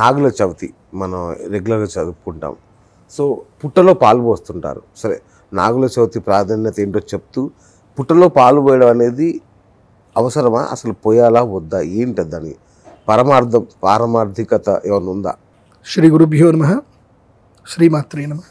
నాగుల చవితి మనం రెగ్యులర్గా చదువుకుంటాం సో పుట్టలో పాలు పోస్తుంటారు సరే నాగుల చవితి ప్రాధాన్యత ఏంటో చెప్తూ పుట్టలో పాలు పోయడం అనేది అవసరమా అసలు పోయాలా వద్దా ఏంటి దాని పరమార్థం పారమార్థికత ఏమైనా ఉందా శ్రీ గురుభ్యో నమ శ్రీమాత్రే నమ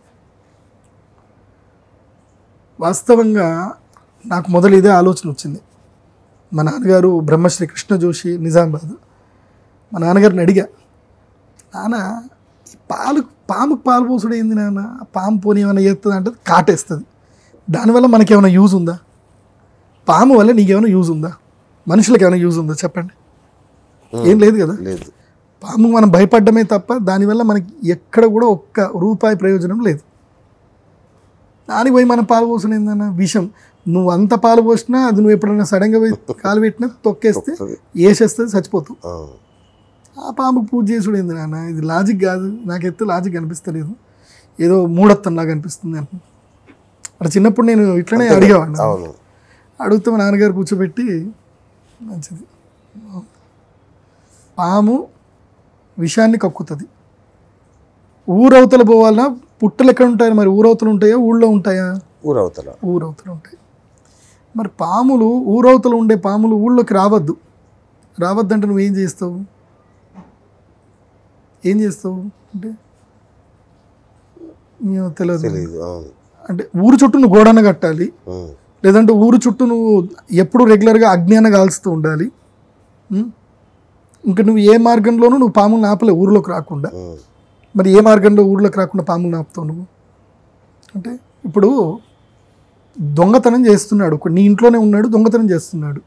వాస్తవంగా నాకు మొదలు ఇదే ఆలోచన వచ్చింది మా నాన్నగారు బ్రహ్మశ్రీ కృష్ణ జోషి నిజామాబాద్ మా నాన్నగారిని అడిగా నాన్న ఈ పాలు పాముకు పాలు పోసుడు ఏంది నాన్న ఆ పాము పోనీ ఏమైనా చేస్తుంది అంటే కాటేస్తుంది దానివల్ల మనకి ఏమైనా యూజ్ ఉందా పాము వల్ల నీకేమైనా యూజ్ ఉందా మనుషులకు ఏమైనా యూజ్ ఉందా చెప్పండి ఏం లేదు కదా లేదు పాము మనం భయపడ్డమే తప్ప దానివల్ల మనకి ఎక్కడ కూడా ఒక్క రూపాయి ప్రయోజనం లేదు దానికి పోయి మనం పాలు పోసిన ఏందన్న విషం నువ్వు అంత పాలు పోసినా అది నువ్వు ఎప్పుడైనా సడన్గా పోయి కాలు పెట్టినా తొక్కేస్తే వస్తుంది. వేసేస్తుంది చచ్చిపోతావు ఆ, ఆ పాముకు పూజ చేసుడు ఏంది నాన్న ఇది లాజిక్ కాదు నాకైతే లాజిక్ అనిపిస్తలేదు ఏదో మూఢత్వం లాగా అనిపిస్తుంది అని అక్కడ చిన్నప్పుడు నేను ఇట్లనే అడిగేవాడిని అవును అడిగితే మా నాన్నగారు కూర్చోబెట్టి మంచిది పాము విషాన్ని కక్కుతుంది ఊరవతల పోవాలన్నా పుట్టలు ఎక్కడ ఉంటాయి మరి ఊరవతలు ఉంటాయా ఊళ్ళో ఉంటాయా ఊరవతల ఊరవతలు ఉంటాయి మరి పాములు ఊరవతలు ఉండే పాములు ఊళ్ళోకి రావద్దు రావద్దంటే నువ్వేం చేస్తావు ఏం చేస్తావు అంటే ఏమో తెలియదు తెలియదు అవును అంటే ఊరు చుట్టూ నువ్వు గోడన కట్టాలి ఉమ్, లేదంటే ఊరు చుట్టూ నువ్వు ఎప్పుడు రెగ్యులర్గా అజ్ఞాన కాల్స్తూ ఉండాలి ఉం? ఇంకా నువ్వు ఏ మార్గంలోనూ నువ్వు పాములను ఆపలేవు ఊరిలోకి రాకుండా ఉమ్, మరి ఏ మార్గంలో ఊర్లోకి రాకుండా పాములను ఆపుతావు నువ్వు అంటే ఇప్పుడు దొంగతనం చేస్తున్నాడు ఒక నీ ఇంట్లోనే ఉన్నాడు దొంగతనం చేస్తున్నాడు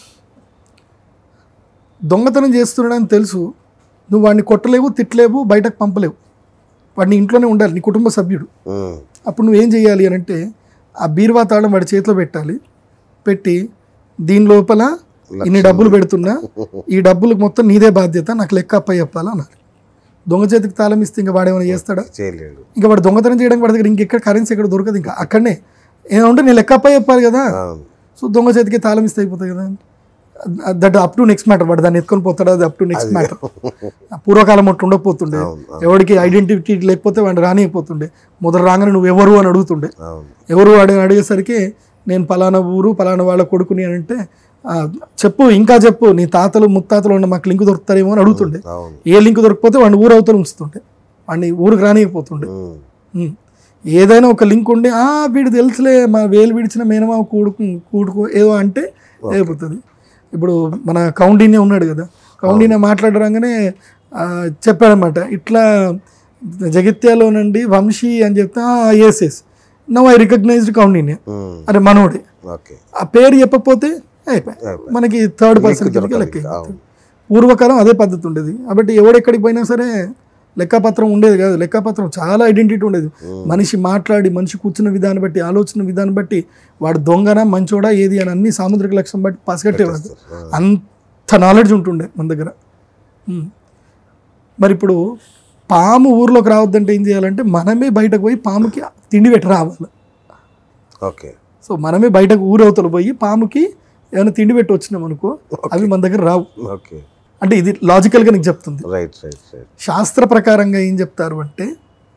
దొంగతనం చేస్తున్నాడు అని తెలుసు నువ్వు వాడిని కొట్టలేవు తిట్టలేవు బయటకు పంపలేవు వాడిని ఇంట్లోనే ఉండాలి నీ కుటుంబ సభ్యుడు ఉమ్, అప్పుడు నువ్వేం చేయాలి అని అంటే ఆ బీరువా తాళం వాడి చేతిలో పెట్టాలి పెట్టి దీని లోపల ఇన్ని డబ్బులు పెడుతున్నా ఈ డబ్బులకు మొత్తం నీదే బాధ్యత నాకు లెక్క అప్ప చెప్పాలా అన్నారు దొంగ చేతికి తాళం ఇస్తే ఇంకా వాడేమైనా చేస్తాడా చేయలేడు ఇంకా వాడు దొంగతనం చేయడానికి వాడి దగ్గర ఇంకెక్కడ కరెన్సీ ఎక్కడ దొరకదు ఇంకా అక్కడనే ఏమంటే నేను లెక్క అప్ప చెప్పాలి కదా అవును సో దొంగ చేతికి తాళం ఇస్తే అయిపోతుంది కదా that up to next matter వాడు దాన్ని ఎత్తుకొని పోతాడు అది అప్ టు నెక్స్ట్ మ్యాటర్ పూర్వకాలం అట్లా ఉండకపోతుండే అవును, అవును. ఎవరికి ఐడెంటిటీ లేకపోతే వాడిని రానియకపోతుండే మొదలు రాగానే నువ్వు ఎవరు అని అడుగుతుండే అవును ఎవరు వాడిని అడిగేసరికి నేను పలానా ఊరు పలానా వాళ్ళ కొడుకుని అని అంటే "ఆ, చెప్పు ఇంకా చెప్పు నీ తాతలు ముత్తాతలు ఉన్న మాకు లింక్ దొరుకుతారేమో అని అడుగుతుండే అవును ఏ లింక్ దొరకకపోతే వాడిని ఊరు అవతల ఉంచుతుండే వాడిని ఊరికి రానియకపోతుండే ఉమ్, ఉమ్. ఏదైనా ఒక లింక్ ఉండి ఆ వీడు తెలుసులే మా వేలు విడిచిన మేనమామ కూడుకు కూడుకు ఏదో అంటే అయిపోతుంది ఇప్పుడు మన కౌండిన్య ఉన్నాడు కదా కౌండిన్య మాట్లాడరంగానే ఆ, చెప్పాడనమాట ఇట్లా జగిత్యాలో నుండి వంశీ అని చెప్తే yes yes now I recognised Kaundinya um, అరే మనోడే ఓకే ఆ పేరు చెప్పకపోతే అయిపోయి అయిపోయి. మనకి థర్డ్ పర్సన్ దొరకాలి. లెక్క అవును. పూర్వకాలం అదే పద్ధతి ఉండేది కాబట్టి ఎవడెక్కడికి పోయినా సరే లెక్కపత్రం ఉండేది కాదు లెక్కపత్రం చాలా ఐడెంటిటీ ఉండేది మనిషి మాట్లాడి మనిషి కూర్చున్న విధానం బట్టి ఆలోచన విధానం బట్టి వాడు దొంగన మంచోడా ఏది అని అన్ని సాముద్రిక లక్ష్యం బట్టి పసిగట్టేవాడు అంత నాలెడ్జ్ ఉంటుండే మన దగ్గర ఉమ్. మరి ఇప్పుడు పాము ఊర్లోకి రావద్దంటే ఏం చేయాలంటే మనమే బయటకు పోయి పాముకి తిండి పెట్టి రావాలి ఓకే సో మనమే బయటకు ఊరవతలు పోయి పాముకి ఏమైనా తిండి పెట్టి వచ్చినాం అనుకో అవి మన దగ్గర రావు ఓకే అంటే ఇది లాజికల్గా నీకు చెప్తుంది రైట్ రైట్ రైట్ శాస్త్ర ప్రకారంగా ఏం చెప్తారు అంటే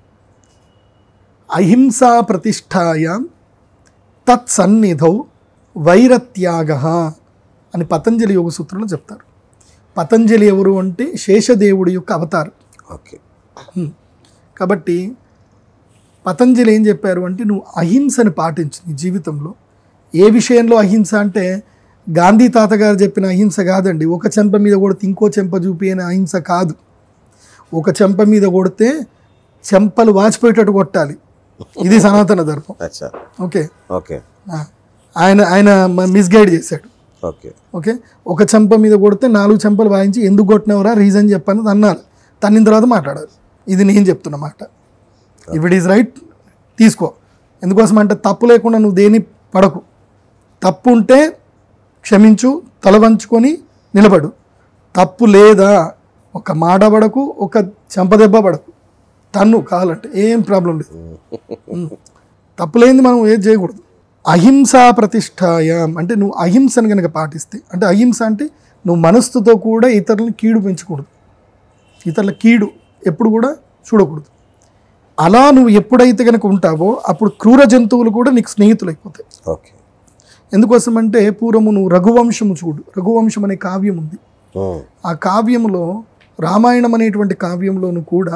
అహింసా ప్రతిష్టాయాం తత్సన్నిధౌ వైరత్యాగ అని పతంజలి యోగ సూత్రంలో చెప్తారు పతంజలి ఎవరు అంటే శేషదేవుడి యొక్క అవతారం ఓకే హ్మ్. కాబట్టి పతంజలి ఏం చెప్పారు అంటే నువ్వు అహింసని పాటించు నీ జీవితంలో ఏ విషయంలో అహింస అంటే గాంధీ తాతగారు చెప్పిన అహింస కాదండి ఒక చెంప మీద కొడితే ఇంకో చెంప చూపి అనే అహింస కాదు ఒక చెంప మీద కొడితే చెంపలు వాచిపోయేటట్టు కొట్టాలి ఇది సనాతన ధర్మం అచ్చా ఓకే ఓకే ఆ. ఆయన ఆయన మిస్గైడ్ చేశాడు ఓకే ఓకే ఒక చెంప మీద కొడితే నాలుగు చెంపలు వాయించి ఎందుకు కొట్టినవరా రీజన్ చెప్పని అన్నారు తన్నిన తర్వాత మాట్లాడాలి ఇది నేను చెప్తున్న మాట ఇఫ్ ఇట్ ఈస్ రైట్ తీసుకో ఎందుకోసం అంటే తప్పు లేకుండా నువ్వు దేని పడకు తప్పు ఉంటే క్షమించు తల వంచుకొని నిలబడు తప్పు లేదా ఒక మాట పడకు ఒక చెంపదెబ్బ పడకు తన్ను కావాలంటే ఏం ప్రాబ్లం లేదు ఉమ్. తప్పు లేనిది మనం ఏది చేయకూడదు అహింసా ప్రతిష్టాయం అంటే నువ్వు అహింసను కనుక పాటిస్తే అంటే అహింస అంటే నువ్వు మనస్సుతో కూడా ఇతరులను కీడు పెంచకూడదు ఇతరుల కీడు ఎప్పుడు కూడా చూడకూడదు అలా నువ్వు ఎప్పుడైతే కనుక ఉంటావో అప్పుడు క్రూర జంతువులు కూడా నీకు స్నేహితులు అయిపోతాయి ఓకే ఎందుకోసం అంటే పూర్వము నువ్వు రఘువంశము చూడు రఘువంశం అనే కావ్యం ఉంది ఉమ్, ఆ కావ్యంలో రామాయణం అనేటువంటి కావ్యంలోను కూడా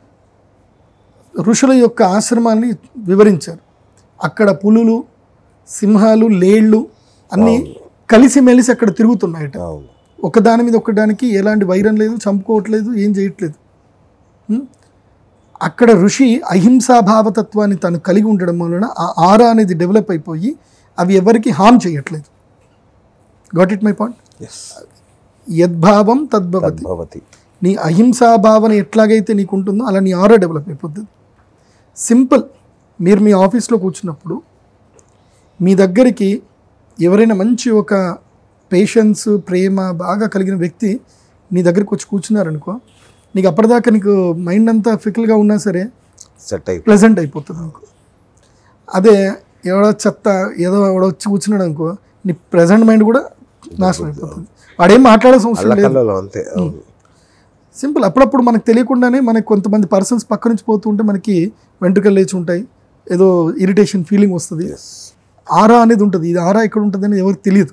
ఋషుల యొక్క ఆశ్రమాన్ని వివరించారు అక్కడ పులులు సింహాలు లేళ్ళు అన్నీ కలిసిమెలిసి అక్కడ తిరుగుతున్నాయట అవును ఒకదాని మీద ఒకదానికి ఎలాంటి వైరం లేదు చంపుకోవట్లేదు ఏం చేయట్లేదు ఉం? అక్కడ ఋషి అహింసా భావతత్వాన్ని తను కలిగి ఉండడం వలన ఆ ఆరా అనేది డెవలప్ అయిపోయి అవి ఎవరికి హామ్ చేయట్లేదు got it my point yes యద్భావం తద్భవతి భవతి నీ అహింసా భావన ఎట్లాగైతే నీకు ఉంటుందో అలా నీ ఆరా డెవలప్ అయిపోతుంది సింపుల్ మీరు మీ ఆఫీస్లో కూర్చున్నప్పుడు మీ దగ్గరికి ఎవరైనా మంచి ఒక పేషెన్స్ ప్రేమ బాగా కలిగిన వ్యక్తి నీ దగ్గరికి వచ్చి కూర్చున్నారనుకో నీకు అప్పటిదాకా నీకు మైండ్ అంతా ఫికల్గా ఉన్నా సరే సెట్ అయిపోయి ప్లెజెంట్ అయిపోతుంది నీకు అదే ఎవడో చెత్త ఏదో ఎవడో వచ్చి కూర్చున్నాడు అనుకో నీ ప్రజెంట్ మైండ్ కూడా నాశనం అయిపోతుంది వాడేం మాట్లాడాల్సిన అవసరం లేదు అల్లకల్లలో అంతే అవును సింపుల్ అప్పుడప్పుడు మనకు తెలియకుండానే మనకి కొంతమంది పర్సన్స్ పక్క నుంచి పోతూ ఉంటే మనకి వెంట్రుకలు లేచి ఉంటాయి ఏదో ఇరిటేషన్ ఫీలింగ్ వస్తుంది ఎస్ ఆరా అనేది ఉంటుంది ఇది ఆరా ఎక్కడ ఉంటుంది అనేది ఎవరికి తెలియదు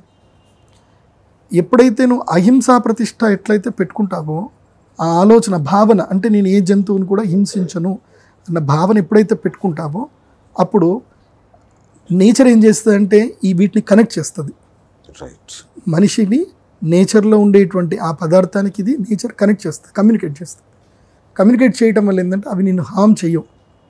ఎప్పుడైతే నువ్వు అహింసా ప్రతిష్ట ఎట్లయితే పెట్టుకుంటావో ఆ ఆలోచన భావన అంటే నేను ఏ జంతువుని కూడా హింసించను అన్న భావన ఎప్పుడైతే పెట్టుకుంటావో అప్పుడు నేచర్ ఏం చేస్తుంది ఈ వీటిని కనెక్ట్ చేస్తుంది రైట్ మనిషిని నేచర్లో ఉండేటువంటి ఆ పదార్థానికి ఇది నేచర్ కనెక్ట్ చేస్తుంది కమ్యూనికేట్ చేస్తుంది కమ్యూనికేట్ చేయటం వల్ల ఏంటంటే అవి నిన్ను హామ్ చేయవు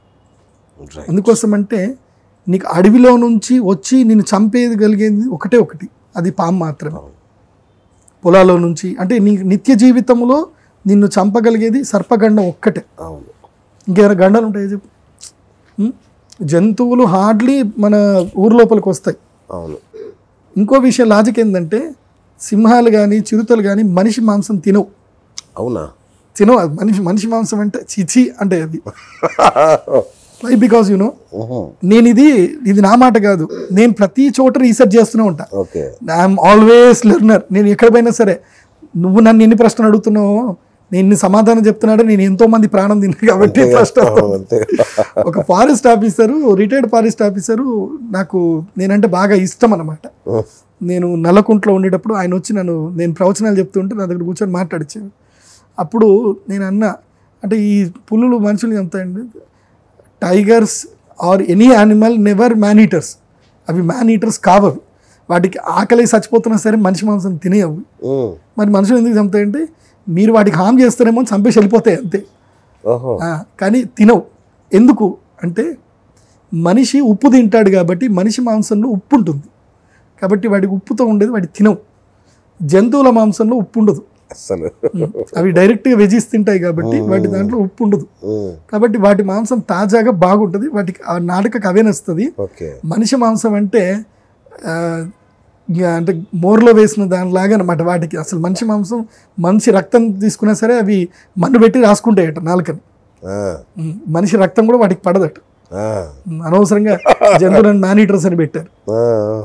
రైట్ అందుకోసం అంటే నీకు అడవిలో నుంచి వచ్చి నిన్ను చంపేది కలిగేది ఒకటే ఒకటి అది పాము మాత్రమే అవును. పొలాల్లో నుంచి అంటే నీ నిత్య జీవితంలో నిన్ను చంపగలిగేది సర్పగండం ఒక్కటే అవును ఇంకేమైనా గండాలు ఉంటాయి చెప్పు ఉం? జంతువులు హార్డ్లీ మన ఊరు లోపలికి వస్తాయి అవును ఇంకో విషయం లాజిక్ ఏంటంటే సింహాలు కానీ చిరుతలు కానీ మనిషి మాంసం తినవు అవునా తినవు అది మనిషి మనిషి మాంసం అంటే చిచి అంటే అది వై బికాజ్ యూనో ఉహు. నేను ఇది ఇది నా మాట కాదు నేను ప్రతి చోట రీసెర్చ్ చేస్తూనే ఉంటా ఓకే ఐఎమ్ ఆల్వేస్ లెర్నర్ నేను ఎక్కడ పోయినా సరే నువ్వు నన్ను ఎన్ని ప్రశ్నలు అడుగుతున్నావో నేను ఇన్ని సమాధానం చెప్తున్నాడు నేను ఎంతో మంది ప్రాణం తిన్నా కాబట్టి ప్రశ్న అవును, అంతే ఒక forest officer retired forest officer నాకు నేనంటే బాగా ఇష్టం అన్నమాట ఉహ్. నేను నల్లకుంట్లో ఉండేటప్పుడు ఆయన వచ్చి నన్ను నేను ప్రవచనాలు చెప్తుంటే నా దగ్గర కూర్చొని మాట్లాడిచ్చాను అప్పుడు నేను అన్నా అంటే ఈ పులులు మనుషులు చంపుతాయండి tigers are any animal never man eaters అవి మ్యాన్ ఈటర్స్ కావవి వాటికి ఆకలి చచ్చిపోతున్నా సరే మనిషి మాంసం తినేవి ఉమ్. మరి మనుషులు ఎందుకు చంపుతాయంటే మీరు వాటికి హామ్ చేస్తారేమో అని చంపేసి వెళ్ళిపోతాయి అంతే ఓహో ఆ, కానీ తినవు ఎందుకు అంటే మనిషి ఉప్పు తింటాడు కాబట్టి మనిషి మాంసంలో ఉప్పు ఉంటుంది కాబట్టి వాడికి ఉప్పుతో ఉండేది వాటి తినవు జంతువుల మాంసంలో ఉప్పు ఉండదు అస్సలు అవి డైరెక్ట్గా వెజీస్ తింటాయి కాబట్టి వాటి దాంట్లో ఉప్పు ఉండదు ఉమ్. కాబట్టి వాటి మాంసం తాజాగా బాగుంటుంది వాటికి ఆ నాలుకకు అవే నస్తుంది ఓకే మనిషి మాంసం అంటే ఆ, ఇక అంటే మోర్లో వేసిన దానిలాగా అనమాట వాటికి అసలు మనిషి మాంసం మనిషి రక్తం తీసుకున్నా సరే అవి మన్ను పెట్టి రాసుకుంటాయట నాలుకని ఆ, ఉమ్, మనిషి రక్తం కూడా వాటికి పడదట ఆ, ఉమ్, అనవసరంగా జంతువులను మానిటర్స్ అని పెట్టారు ఆ.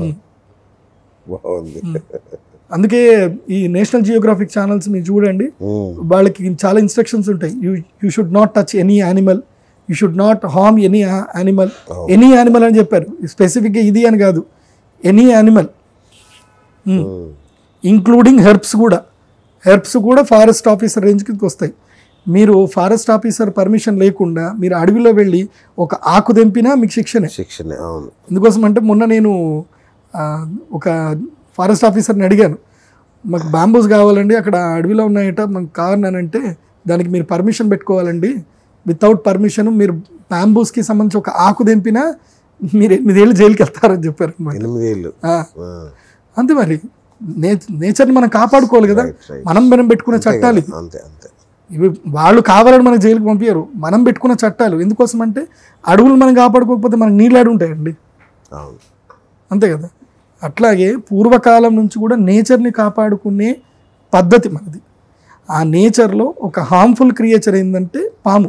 బాగుంది అందుకే ఈ నేషనల్ జియోగ్రాఫిక్ ఛానల్స్ మీరు చూడండి ఉమ్. వాళ్ళకి చాలా ఇన్స్ట్రక్షన్స్ ఉంటాయి you you should not touch any animal you should not harm any animal any animal అని చెప్పారు స్పెసిఫిక్గా ఇది అని కాదు any animal um. Including herbs కూడా హెర్బ్స్ కూడా ఫారెస్ట్ ఆఫీసర్ రేంజ్ కిందకి వస్తాయి మీరు ఫారెస్ట్ ఆఫీసర్ పర్మిషన్ లేకుండా మీరు అడవిలో వెళ్ళి ఒక ఆకు తెంపినా మీకు శిక్షనే శిక్షణ అవును ఎందుకోసం అంటే మొన్న నేను ఆ, ఒక ఫారెస్ట్ ఆఫీసర్ని అడిగాను మాకు బాంబూస్ కావాలండి అక్కడ అడవిలో ఉన్నాయట మాకు కావాలనంటే దానికి మీరు పర్మిషన్ పెట్టుకోవాలండి వితౌట్ పర్మిషన్ మీరు బాంబూస్కి సంబంధించి ఒక ఆకు తెంపినా మీరు ఎనిమిదేళ్ళు జైలుకి వెళ్తారని చెప్పారు అనమాట ఎనిమిది ఏళ్ళు ఆ. అంతే మరి నే నేచర్ని మనం కాపాడుకోవాలి కదా Right, right. మనం మనం పెట్టుకున్న చట్టాలు ఇవి అంతే అంతే ఇవి వాళ్ళు కావాలని మనకు జైలుకి పంపించారు మనం పెట్టుకున్న చట్టాలు ఎందుకోసం అంటే అడవులు మనం కాపాడుకోకపోతే మనకు నీళ్ళాడు ఉంటాయండి అవును అంతే కదా అట్లాగే పూర్వకాలం నుంచి కూడా నేచర్ని కాపాడుకునే పద్ధతి మనది ఆ నేచర్లో ఒక హార్మ్ఫుల్ క్రియేచర్ ఏంటంటే పాము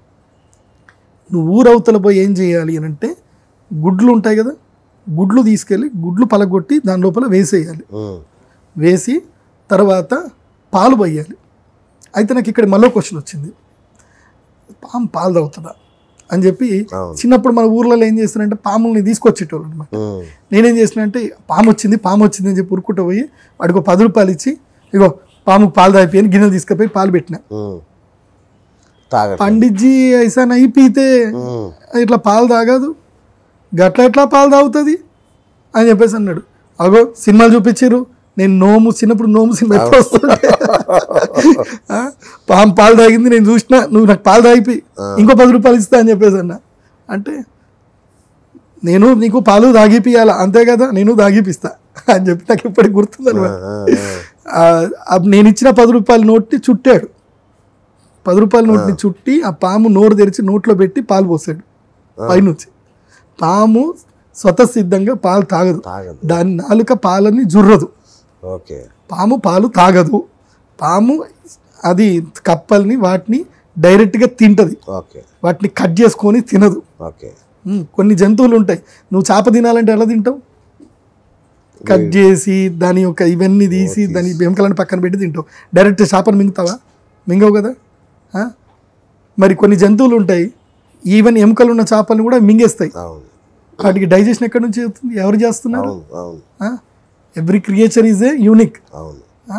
నువ్వు ఊరవతల పోయి ఏం చేయాలి అని అంటే గుడ్లు ఉంటాయి కదా గుడ్లు తీసుకెళ్ళి గుడ్లు పలగొట్టి దాని లోపల వేసేయాలి ఉమ్. వేసి తర్వాత పాలు పోయాలి అయితే నాకు ఇక్కడ మళ్ళీ క్వశ్చన్ వచ్చింది పాము పాలు తాగుతుందా అని చెప్పి అవును. చిన్నప్పుడు మన ఊర్లలో ఏం చేస్తారంటే పాముల్ని తీసుకొచ్చేటోళ్ళు అనమాట ఉమ్, నేనేం చేసిన అంటే పాము వచ్చింది పాము వచ్చింది అని చెప్పి ఉరుకుంటూ పోయి వాడికి ఒక పది రూపాయలు ఇచ్చి ఇగో పాము పాలు తాగిపోయి గిన్నెలు తీసుకుపోయి పాలు పెట్టిన ఉమ్. తాగట్లేదు పండిజ్జీ ఐసా నై పీతే ఉమ్, ఇట్లా పాలు తాగదు గట్ల ఎట్లా పాలు తాగుతుంది అని చెప్పేసి అన్నాడు అగో సినిమాలు చూపించారు నేను నోము చిన్నప్పుడు నోము సినిమా ఎప్పుడు వస్తుంటే ఆ, పాము పాలు తాగింది నేను చూసిన నువ్వు నాకు పాలు తాగిపోయి ఇంకో పది రూపాయలు ఇస్తా అని చెప్పేసి అన్న అంటే నేను నీకు పాలు తాగిపియాల అంతే కదా నేను తాగిపిస్తా అని చెప్పి నాకు ఇప్పటికి గుర్తుందన్నమాట ఆ, ఆ, ఆ, ఆ నేను ఇచ్చిన పది రూపాయల నోట్ని చుట్టాడు పది రూపాయల నోట్ని చుట్టి ఆ పాము నోరు తెరిచి నోట్లో పెట్టి పాలు పోసాడు పైనుంచి పాము స్వతసిద్ధంగా పాలు తాగదు తాగదు దాని నాలుక పాలని జుర్రదు ఓకే పాము పాలు తాగదు పాము అది కప్పల్ని వాటిని డైరెక్ట్గా తింటది ఓకే వాటిని కట్ చేసుకొని తినదు ఓకే ఉమ్, కొన్ని జంతువులు ఉంటాయి నువ్వు చేప తినాలంటే ఎలా తింటావు కట్ చేసి దాని యొక్క ఇవన్నీ తీసి దాని ఎముకలను పక్కన పెట్టి తింటావు డైరెక్ట్ చేపను మింగుతావా మింగవు కదా ఆ? మరి కొన్ని జంతువులు ఉంటాయి ఈవెన్ ఎముకలు ఉన్న చేపలను కూడా మింగేస్తాయి అవును వాటికి డైజెషన్ ఎక్కడి నుంచి అవుతుంది ఎవరు చేస్తున్నారు అవును అవును every creature is a unique అవును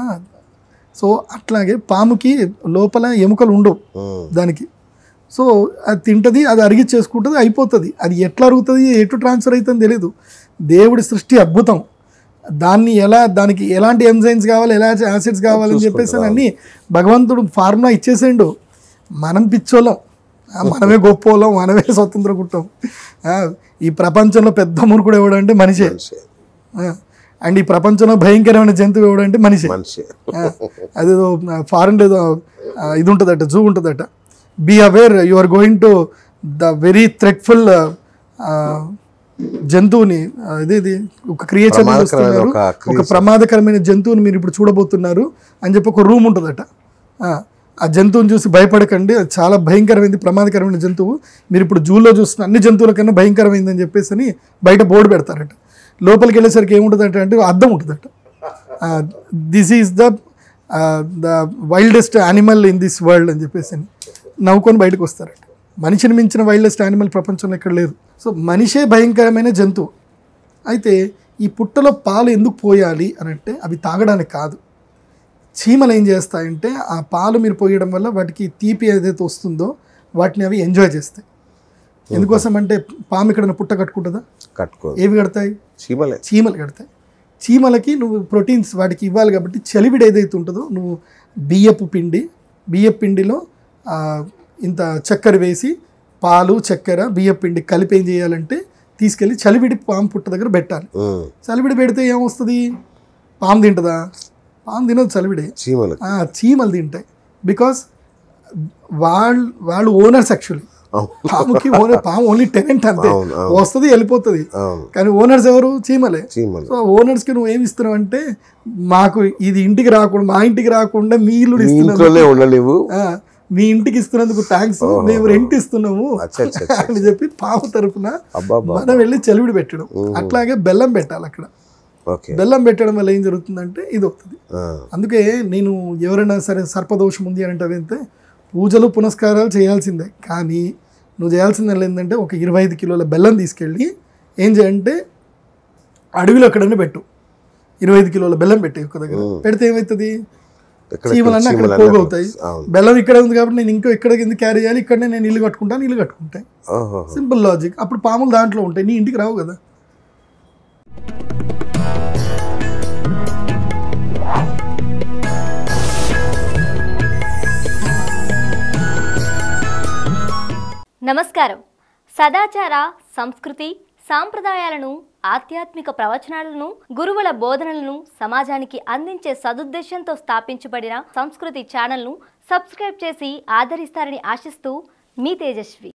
సో అట్లాగే పాముకి లోపల ఎముకలు ఉండవు ఉమ్, దానికి సో అది తింటది అది అరిగిచ్చేసుకుంటుంది అయిపోతుంది అది ఎట్లా అరుగుతుంది ఎటు ట్రాన్స్ఫర్ అవుతుందని తెలియదు దేవుడి సృష్టి అద్భుతం దాన్ని ఎలా దానికి ఎలాంటి ఎంజైన్స్ కావాలి ఎలా యాసిడ్స్ కావాలని చెప్పేసి అని అన్ని భగవంతుడు ఫార్ములా ఇచ్చేసిండు మనం పిచ్చోళ్ళం ఆ, మనమే గొప్పోళ్ళం మనమే స్వతంత్ర కుట్టాం ఈ ప్రపంచంలో పెద్ద మూర్ఖుడు ఎవడంటే మనిషే మనిషి అండ్ ఈ ప్రపంచంలో భయంకరమైన జంతువు ఎవడంటే మనిషే మనిషి ఆ, అదేదో ఫారెన్ ఏదో ఆ, ఇది ఉంటుందట జూ ఉంటుందట be aware you are going to the very threatful జంతువుని ఆ, ఇది ఇది ఒక క్రియేచర్ ప్రమాదకరమైన చూస్తున్నారు ఒక ఒక ప్రమాదకరమైన జంతువుని మీరు ఇప్పుడు చూడబోతున్నారు అని చెప్పి ఒక రూమ్ ఉంటుందట ఆ, ఆ జంతువుని చూసి భయపడకండి అది చాలా భయంకరమైనది ప్రమాదకరమైన జంతువు మీరు ఇప్పుడు జూలో చూస్తున్న అన్ని జంతువుల కన్నా భయంకరమైంది అని చెప్పేసి అని బయట బోర్డు పెడతారట లోపలికి వెళ్ళేసరికి ఏముంటుందంట అంటే అద్దం ఉంటుందట this is the the wildest animal in this world అని చెప్పేసి అని నవ్వుకొని బయటకు వస్తారట మనిషిని మించిన వైల్డెస్ట్ యానిమల్ ప్రపంచంలో ఎక్కడ లేదు సో మనిషే భయంకరమైన జంతువు అయితే ఈ పుట్టలో పాలు ఎందుకు పోయాలి అని అంటే అవి తాగడానికి కాదు చీమలు ఏం చేస్తాయంటే ఆ పాలు మీరు పోయడం వల్ల వాటికి తీపి ఏదైతే వస్తుందో వాటిని అవి ఎంజాయ్ చేస్తాయి ఎందుకోసం అంటే పాము ఇక్కడ పుట్ట కట్టుకుంటుందా కట్టుకోదు ఏవి కడతాయి చీమలే చీమలు కడతాయి చీమలకి నువ్వు ప్రోటీన్స్ వాటికి ఇవ్వాలి కాబట్టి చలివిడి ఏదైతే ఉంటుందో నువ్వు బియ్యపు పిండి బియ్యపు పిండిలో ఆ, ఇంత చక్కెర వేసి పాలు చక్కెర బియ్యపు పిండి కలిపి ఏం చేయాలంటే తీసుకెళ్ళి చలివిడి పాము పుట్ట దగ్గర పెట్టాలి ఉమ్, చలివిడి పెడితే ఏమొస్తుంది పాము తింటుందా పాము తినదు చలివిడి చీమలు ఆ, చీమలు తింటాయి బికాస్ వాళ్ళు వాళ్ళు ఓనర్స్ యాక్చువల్లీ అవును పాముకి ఓనర్ పాము ఓన్లీ టెనెంట్ అంతే అవును, అవును. వస్తుంది వెళ్ళిపోతుంది అవును కానీ ఓనర్స్ ఎవరు చీమలే చీమలు సో ఓనర్స్కి నువ్వు ఏమి ఇస్తున్నావు అంటే మాకు ఇది ఇంటికి రాకుండా మా ఇంటికి రాకుండా మీ ఇల్లు మీ ఇస్తున్నాము ఇంట్లోనే ఉండలేవు ఆ, మీ ఇంటికి ఇస్తున్నందుకు థ్యాంక్స్ మేము రెంట్ ఇస్తున్నాము అచ్చా అచ్చా అచ్చా. అని చెప్పి పాము తరపున అబ్బా మనం వెళ్ళి చలివిడి పెట్టడం అట్లాగే బెల్లం పెట్టాలి అక్కడ ఓకే బెల్లం పెట్టడం వల్ల ఏం జరుగుతుందంటే ఇది అవుతుంది ఆ, అందుకే నేను ఎవరైనా సరే సర్పదోషం ఉంది అని అంటే పూజలు పునస్కారాలు చేయాల్సిందే కానీ నువ్వు చేయాల్సింది ఏంటంటే ఒక ఇరవై ఐదు కిలోల బెల్లం తీసుకెళ్ళి ఏం చేయంటే అడవిలో ఎక్కడైనా పెట్టు ఇరవై ఐదు కిలోల బెల్లం పెట్టి ఒక దగ్గర పెడితే ఏమవుతుంది ఎక్కడ చీమలన్నీ అక్కడ చీమలన్నీ పోగవుతాయి అవును బెల్లం ఇక్కడ ఉంది కాబట్టి నేను ఇంకో ఎక్కడికి ఎందుకు క్యారీ చేయాలి ఇక్కడనే నేను ఇల్లు కట్టుకుంటాను ఇల్లు కట్టుకుంటాయి ఓహో సింపుల్ లాజిక్ అప్పుడు పాములు దాంట్లో ఉంటాయి నీ ఇంటికి రావు కదా నమస్కారం సదాచార సంస్కృతి సాంప్రదాయాలను ఆధ్యాత్మిక ప్రవచనాలను గురువుల బోధనలను సమాజానికి అందించే సదుద్దేశంతో స్థాపించబడిన సంస్కృతి ఛానల్ను సబ్స్క్రైబ్ చేసి ఆదరిస్తారని ఆశిస్తూ మీ తేజస్వి